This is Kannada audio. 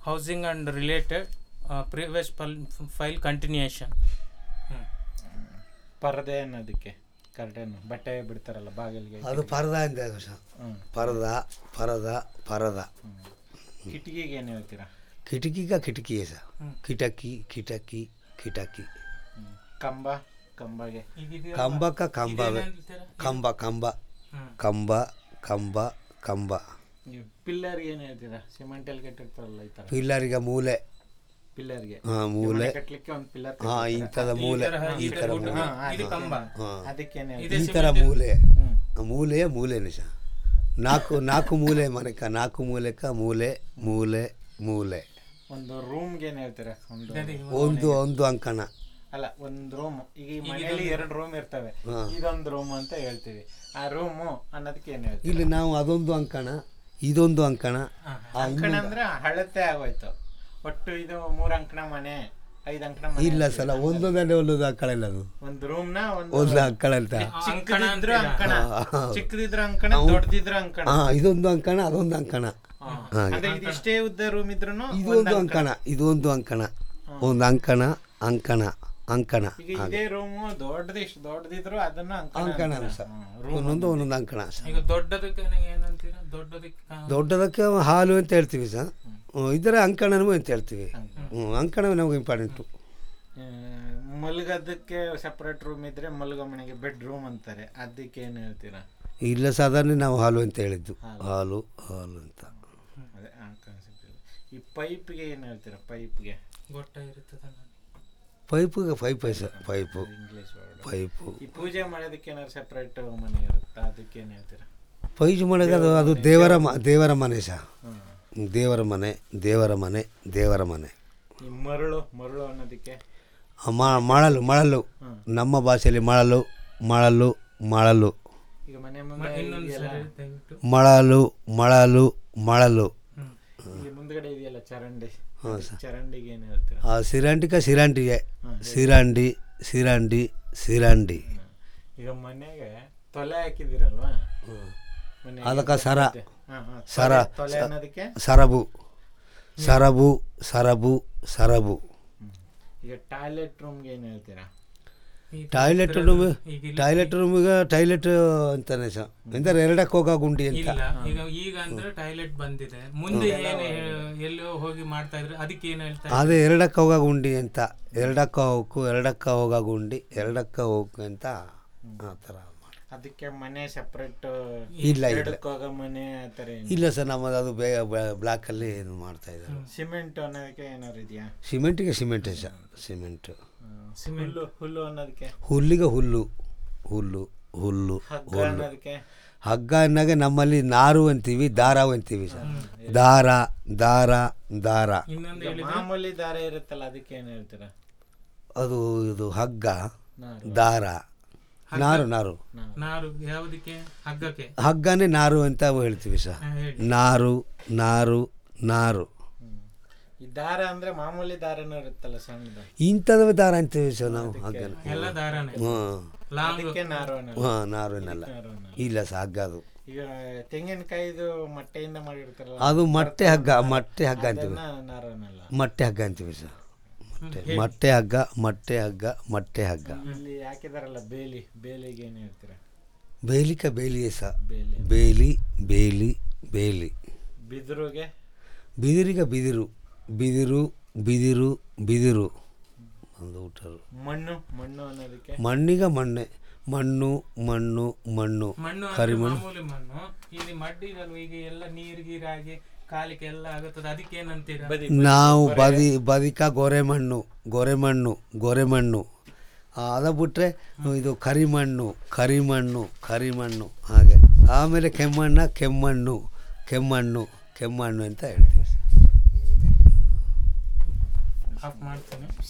Housing and related previous file continuation ಪರದೆ ಅನ್ನೋದಕ್ಕೆ ಕರ್ಟನ್ ಬಟ್ಟೆ ಬಿಡ್ತಾರಲ್ಲ ಬಾಗಿಲಿಗೆ ಅದು ಪರದ ಅಂತ ಸರ್ ಹ್ಮ್. ಪರದ ಪರದ ಪರದ ಕಿಟಕಿಗೆ ಏನು ಹೇಳ್ತೀರಾ ಕಿಟಕಿಗ ಕಿಟಕಿಯೇ ಸರ್ ಕಿಟಕಿ ಕಿಟಕಿ ಕಿಟಕಿ ಹ್ಮ್. ಕಂಬ ಕಂಬಗೆ ಕಂಬಕ್ಕ ಕಂಬವೇ ಕಂಬ ಕಂಬ ಕಂಬ ಕಂಬ ಕಂಬ ಪಿಲ್ಲರ್ಗೆ ಏನು ಹೇಳ್ತೀರಾ ಸಿಮೆಂಟಲ್ಲಿ ಕಟ್ಟಿರ್ತಾರಲ್ಲ ಈ ಥರ ಪಿಲ್ಲರಿಗೆ ಮೂಲೆ ಪಿಲ್ಲರ್ಗೆ ಹಾಂ ಮೂಲೆ ಕಟ್ಲಿಕ್ಕೆ ಒಂದು ಪಿಲ್ಲರ್ ಹಾಂ ಇಂಥದ ಮೂಲೆ ಈ ಥರ ಮೂಲೆ ಇದು ಕಂಬ ಹಾಂ ಅದಕ್ಕೇನೆ ಈ ಥರ ಮೂಲೆ ಹ್ಮ್. ಆ ಮೂಲೆಯೇ ಮೂಲೆನೇ ಸರ್ ನಾಲ್ಕು ನಾಲ್ಕು ಮೂಲೆ ಮನೆಕ ನಾಲ್ಕು ಮೂಲೆಕ ಮೂಲೆ ಮೂಲೆ ಮೂಲೆ ಒಂದು ರೂಮ್ಗೆ ಏನು ಹೇಳ್ತೀರಾ ಒಂದು ಒಂದು ಒಂದು ಅಂಕಣ ಅಲ್ಲ ಒಂದು ರೂಮ್ ಈಗ ಈ ಮನೆಯಲ್ಲಿ ಎರಡು ರೂಮ್ ಇರ್ತವೆ ಇದೊಂದು ರೂಮ್ ಅಂತ ಹೇಳ್ತೀವಿ ಆ ರೂಮು ಅನ್ನೋದಕ್ಕೆ ಏನು ಹೇಳ್ತೀವಿ ಇಲ್ಲಿ ನಾವು ಅದೊಂದು ಅಂಕಣ ಇದೊಂದು ಅಂಕಣ ಅಂಕಣ ಅಂದ್ರೆ ಹಳತೆ ಆಗೋಯ್ತು ಒಟ್ಟು ಇದು ಮೂರು ಅಂಕಣ ಮನೆ ಐದು ಅಂಕಣ ಮನೆ ಇಲ್ಲ ಸಲ ಒಂದೊಂದೇ ಒಂದೊಂದು ಅಂಕಣ ಇಲ್ಲ ಅದು ಒಂದು ರೂಮ್ ನ ಒಂದು ಒಂದು ಅಂಕಣ ಅಂತ ಚಿಕ್ಕದಿದ್ರು ಅಂಕಣ ಚಿಕ್ಕದಿದ್ರು ಅಂಕಣ ದೊಡ್ಡದಿದ್ರು ಅಂಕಣ ಹಾಂ ಇದೊಂದು ಅಂಕಣ ಅದೊಂದು ಅಂಕಣ ಹಾಗೆ ಅಂದ್ರೆ ಇದಿಷ್ಟೇ ಉದ್ದ ರೂಮ್ ಇದ್ರೂ ಇದೊಂದು ಅಂಕಣ ಇದೊಂದು ಅಂಕಣ ಒಂದು ಅಂಕಣ ಅಂಕಣ ಅಂಕಣ ಈಗ ಇದೇ ರೂಮ್ ದೊಡ್ಡದು ಇಷ್ಟು ದೊಡ್ಡದಿದ್ರು ಅದನ್ನ ಅಂಕಣ ಅಂಕಣ ಅಂತಾರೆ. Sir hmm. ಒಂದೊಂದು ಒಂದೊಂದು ಅಂಕಣ ಸರ್ ಈಗ ದೊಡ್ಡದಕ್ಕೆ ಏನಂತೀರಾ ದೊಡ್ಡದಕ್ಕೆ ಕಾ- ದೊಡ್ಡದಕ್ಕೆ ಹಾಲು ಅಂತ ಹೇಳ್ತೀವಿ ಸರ್ ಹ್ಮ್, ಇದರ ಅಂಕಣನೂ ಅಂತ ಹೇಳ್ತೀವಿ ಹ್ಞೂ ಅಂಕಣವೇ ನಮಗೆ ಇಂಪಾರ್ಟೆಂಟು ಆ, ಮಲಗೋದಕ್ಕೆ ಸಪ್ರೇಟ್ ರೂಮ್ ಇದ್ರೆ ಮಲಗೋ ಮನೆಗೆ ಬೆಡ್ ರೂಮ್ ಅಂತಾರೆ ಅದಕ್ಕೆ ಏನು ಹೇಳ್ತೀರಾ ಇಲ್ಲ ಸಾಧಾರಣ ನಾವು ಹಾಲು ಅಂತ ಹೇಳಿದ್ದು ಹಾಲು ಹಾಲು ಅಂತ ಅದೇ ಆ ಕಾನ್ಸೆಪ್ಟ್ ಈ ಪೈಪ್ಗೆ ಏನು ಹೇಳ್ತೀರಾ ಪೈಪ್ಗೆ ಗೊಟ್ಟ ಇರ್ತದೆ ನೋಡಿ. ಪೈಪಿಗೆ pipe sir pipe English word pipe ಈ ಪೂಜೆ ಮಾಡೋದಕ್ಕೆ ಏನಾದ್ರು ಸಪ್ರೇಟ್ ಮನೆ ಇರುತ್ತಾ ಅದಕ್ಕೆ ಏನು ಹೇಳ್ತೀರಾ ಪೈಜು ಮಾಡೋದು ಅದು ಅದು ದೇವರ ಮ ದೇವರ ಮನೆ ಸರ್ ಹ್ಮ್. ದೇವರ ಮನೆ ದೇವರ ಮನೆ ದೇವರ ಮನೆ ಈ ಮರಳು ಮರಳು ಅನ್ನೋದಕ್ಕೆ ಆ ಮ- ಮಳಲು ಮಳಲು ನಮ್ಮ ಭಾಷೆಯಲ್ಲಿ ಮಳಲು ಮಳಲು ಮಳಲು ಈಗ ಮನೆ ಮುಂದೆ ಇನ್ನೊಂದು ಇದೆಯಲ್ಲ, ಸರಿ ದಯವಿಟ್ಟು ಮಳಲು ಮಳಲು ಮಳಲು ಇಲ್ಲಿ ಮುಂದ್ಗಡೆ ಇದೆಯಲ್ಲ ಚರಂಡಿ ಹಾಂ ಸರ್ ಚರಂಡಿಗೆ ಏನು ಹೇಳ್ತೀರಾ ಆ ಸಿರಂಟಿಕ ಸಿರಂಟಿಗೆ ಸಿರಂಡಿ ಸಿರಂಡಿ ಸಿರಂಡಿ ಈಗ ಮನೆಗೆ ತೊಲೆ ಹಾಕಿದಿರಲ್ವಾ ಮನೆ ಅದಕ್ಕೆ ಸರ ಹಾ, ಹಾ. ಸರ ತೊಲೆ ಅನ್ನೋದಕ್ಕೆ ಸರಬು ಸರಬು ಸರಬು ಸರಬು ಹ್ಮ್. ಈಗ ಟಾಯ್ಲೆಟ್ ರೂಮ್ಗೆ ಏನು ಹೇಳ್ತೀರಾ ಈ ಟಾಯ್ಲೆಟ್ ರೂಮ್ ಈಗ ಇಲ್ಲಿ- ಟಾಯ್ಲೆಟ್ ರೂಮಿಗೆ ಟಾಯ್ಲೆಟ್ ಅಂತಾನೆ ಸರ್ ಅಂದರೆ ಎರಡಕ್ಕೆ ಹೋಗೋ ಗುಂಡಿ ಅಂತ ಇಲ್ಲ ಈಗ ಈಗ ಅಂದ್ರೆ ಟಾಯ್ಲೆಟ್ ಬಂದಿದೆ ಮುಂದೆ ಏನು ಎಲ್ಲೋ ಹೋಗಿ ಮಾಡ್ತಾ ಇದ್ರೆ ಅದಕ್ಕೆ ಏನು ಹೇಳ್ತಾರೆ ಅದೇ ಎರಡಕ್ಕೆ ಹೋಗೋ ಗುಂಡಿ ಅಂತ ಎರಡಕ್ಕೆ ಹೋಗು ಎರಡಕ್ಕೆ ಹೋಗೋ ಗುಂಡಿ ಎರಡಕ್ಕೆ ಹೋಗು ಅಂತ ಆ ಥರ ಮಾಡಿ. ಅದಕ್ಕೆ ಮನೆ ಸಪ್ರೇಟ್ ಇಲ್ಲ ಇಲ್ಲ ಎರಡಕ್ಕೆ ಹೋಗೋ ಮನೆ ಆ ಥರ ಏನು ಇಲ್ಲ ಸರ್ ನಮ್ಮದು ಅದು ಬೇ ಬ್ಲಾಕಲ್ಲಿ ಇದು ಮಾಡ್ತಾ ಇದ್ದಾರೆ ಸಿಮೆಂಟ್ ಅನ್ನೋದಕ್ಕೆ ಏನಾದ್ರು ಇದೆಯಾ ಸಿಮೆಂಟಿಗೆ ಸಿಮೆಂಟೇ ಸರ್ ಸಿಮೆಂಟು ಹುಲ್ಲು ಹುಲ್ಲು ಅನ್ನೋದಕ್ಕೆ ಹುಲ್ಲಿಗೆ ಹುಲ್ಲು ಹುಲ್ಲು ಹುಲ್ಲು ಹಗ್ಗ ಅನ್ನೋದಕ್ಕೆ ಹಗ್ಗ ಅನ್ನೋಗೆ ನಮ್ಮಲ್ಲಿ ನಾರು ಅಂತೀವಿ ದಾರ ಅಂತೀವಿ ಸರ್ ದಾರ ದಾರ ದಾರ ಇನ್ನೊಂದು ಈಗ ಮಾಮೂಲಿ ದಾರ ಇರುತ್ತಲ್ಲ ಅದಕ್ಕೆ ಏನು ಹೇಳ್ತೀರಾ ಅದು ಇದು ಹಗ್ಗ ನಾರು ದಾರ ನಾರು ನಾರು ನಾರು ಯಾವುದಕ್ಕೆ ಹಗ್ಗಕ್ಕೆ ಹಗ್ಗನೇ ನಾರು ಅಂತ ಹೇಳ್ತೀವಿ ಸರ್ ಹಾ, ಹೇಳಿ ನಾರು ನಾರು ನಾರು ಹ್ಮ್. ಈ ದಾರ ಅಂದ್ರೆ ಮಾಮೂಲಿ ದಾರನೂ ಇರುತ್ತಲ್ಲ ಸಣ್ಣದು ಇಂಥದವೇ ದಾರ ಅಂತೀವಿ ಸರ್ ನಾವು ಹಗ್ಗನ ಎಲ್ಲ ದಾರನೇ ಹ್ಞೂ ಲಾಂಗ್ ಅದಕ್ಕೆ ನಾರು ಅನ್ನೋದು ಹಾಂ ನಾರು ಏನಲ್ಲ ನಾರು ಅನ್ನೋದು. ಇಲ್ಲ ಸರ್ ಹಗ್ಗ ಅದು ಈಗ ತೆಂಗಿನಕಾಯಿದು ಮೊಟ್ಟೆಯಿಂದ ಮಾಡಿರ್ತಾರಲ್ಲ ಅದು ಮೊಟ್ಟೆ ಹಗ್ಗ ಮೊಟ್ಟೆ ಹಗ್ಗ ಅಂತೀವಿ ಅದನ್ನ ನಾರು ಅನ್ನಲ್ಲ ಮೊಟ್ಟೆ ಹಗ್ಗ ಅಂತೀವಿ ಸರ್ ಮೊಟ್ಟೆ ಹಗ್ಗ ಮೊಟ್ಟೆ ಹಗ್ಗ ಮೊಟ್ಟೆ ಹಗ್ಗ ಇಲ್ಲಿ ಹಾಕಿದಾರಲ್ಲ ಬೇಲಿ ಬೇಲಿಗೆ ಏನು ಹೇಳ್ತೀರಾ ಬೇಲಿಕ ಬೇಲಿಯೇ ಸಹ ಬೇಲಿ ಬೇಲಿ ಬೇಲಿ ಬೇಲಿ ಬಿದಿರುಗೆ ಬಿದಿರಿಗ ಬಿದಿರು ಬಿದಿರು ಬಿದಿರು ಬಿದಿರು ಒಂದು ಊಟರು ಮಣ್ಣು ಮಣ್ಣು ಅನ್ನೋದಕ್ಕೆ ಮಣ್ಣಿಗ ಮಣ್ಣೆ ಮಣ್ಣು ಮಣ್ಣು ಮಣ್ಣು ಮಣ್ಣು ಅಂದ್ರೆ ಕರಿಮಣ್ಣು ಮಾಮೂಲಿ ಮಣ್ಣು ಇಲ್ಲಿ ಮಡ್ಡಿ ಇದಲ್ವ ಈಗ ಎಲ್ಲ ನೀರ್ ಗೀರಾಗಿ ಕಾಲಿಗೆ ಎಲ್ಲ ಆಗುತ್ತದೆ ಅದಕ್ಕೆ ಏನಂತೀರಾ ಬದಿ ನಾವು ಬದಿ ಬದಿಕ ಗೊರೆ ಮಣ್ಣು ಗೊರೆ ಮಣ್ಣು ಗೊರೆ ಮಣ್ಣು ಆ, ಅದ ಬಿಟ್ಟರೆ ಇದು ಕರಿಮಣ್ಣು ಕರಿಮಣ್ಣು ಕರಿಮಣ್ಣು ಹಾಗೆ ಆಮೇಲೆ ಕೆಮ್ಮಣ್ಣ ಕೆಮ್ಮಣ್ಣು ಕೆಮ್ಮಣ್ಣು ಕೆಮ್ಮಣ್ಣು ಅಂತ ಹೇಳ್ತೀವಿ ಆಫ್ ಮಾಡ್ತೇನೆ